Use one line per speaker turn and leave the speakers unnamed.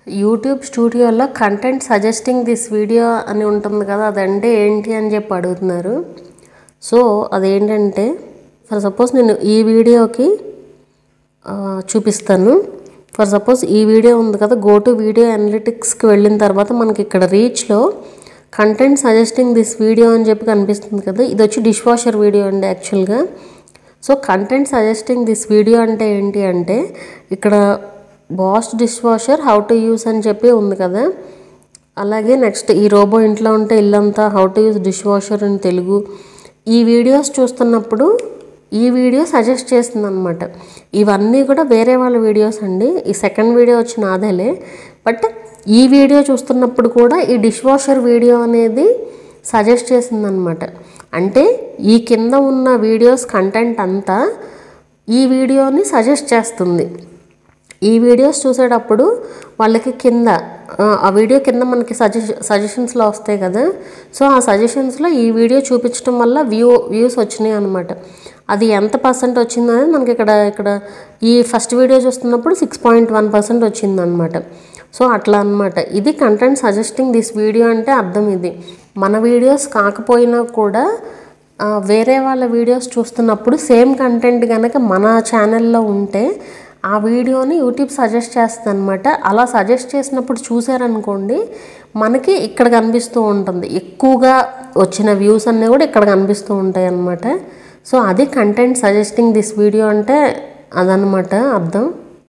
YouTube స్టూడియోలో content suggesting this video అని ఉంటుంది కదా అదంటే ఏంటి అని చెప్పి అడుగుతున్నారు సో అదేంటంటే ఫర్ సపోజ్ నేను ఈ వీడియోకి ఆ, చూపిస్తాను ఫర్ సపోజ్ ఈ వీడియో ఉంది కదా గో టు వీడియో అనలిటిక్స్కి వెళ్ళిన తర్వాత మనకి ఇక్కడ రీచ్లో కంటెంట్ సజెస్టింగ్ దిస్ వీడియో అని చెప్పి కనిపిస్తుంది కదా ఇది వచ్చి డిష్ వాషర్ వీడియో అండి యాక్చువల్గా so content suggesting this video అంటే ఏంటి అంటే ఇక్కడ boss dish washer how to use అని చెప్పి ఉంది కదా అలాగే నెక్స్ట్ ఈ రోబో ఇంట్లో ఉంటే ఇల్లంతా how to use dish washer in Telugu ఈ వీడియోస్ చూస్తున్నప్పుడు ఈ వీడియో సజెస్ట్ చేస్తుంది అనమాట ఇవన్నీ కూడా వేరే వాళ్ళ వీడియోస్ అండి ఈ సెకండ్ వీడియో వచ్చి నాదేలే బట్ ఈ వీడియో చూస్తున్నప్పుడు కూడా ఈ డిష్ వాషర్ వీడియో అనేది సజెస్ట్ చేసింది అనమాట అంటే ఈ కింద ఉన్న వీడియోస్ కంటెంట్ అంతా ఈ వీడియోని సజెస్ట్ చేస్తుంది ఈ వీడియోస్ చూసేటప్పుడు వాళ్ళకి కింద ఆ, ఆ వీడియో కింద మనకి సజెష సజెషన్స్లో వస్తాయి కదా సో ఆ సజెషన్స్లో ఈ వీడియో చూపించడం వల్ల వ్యూ వ్యూస్ వచ్చినాయి అనమాట అది ఎంత పర్సెంట్ వచ్చిందో అనేది మనకి ఇక్కడ ఇక్కడ ఈ ఫస్ట్ వీడియో చూస్తున్నప్పుడు సిక్స్ పాయింట్ వన్ పర్సెంట్ వచ్చిందనమాట సో అట్లా అనమాట ఇది కంటెంట్ సజెస్టింగ్ దిస్ వీడియో అంటే అర్థం ఇది మన వీడియోస్ కాకపోయినా కూడా ఆ, వేరే వాళ్ళ వీడియోస్ చూస్తున్నప్పుడు సేమ్ కంటెంట్ కనుక మన ఛానల్లో ఉంటే ఆ వీడియోని యూట్యూబ్ సజెస్ట్ చేస్తుంది అనమాట అలా సజెస్ట్ చేసినప్పుడు చూసారనుకోండి మనకి ఇక్కడ కనిపిస్తూ ఉంటుంది ఎక్కువగా వచ్చిన వ్యూస్ అన్నీ కూడా ఇక్కడ కనిపిస్తూ ఉంటాయి అన్నమాట సో అది కంటెంట్ సజెస్టింగ్ దిస్ వీడియో అంటే అదనమాట అర్థం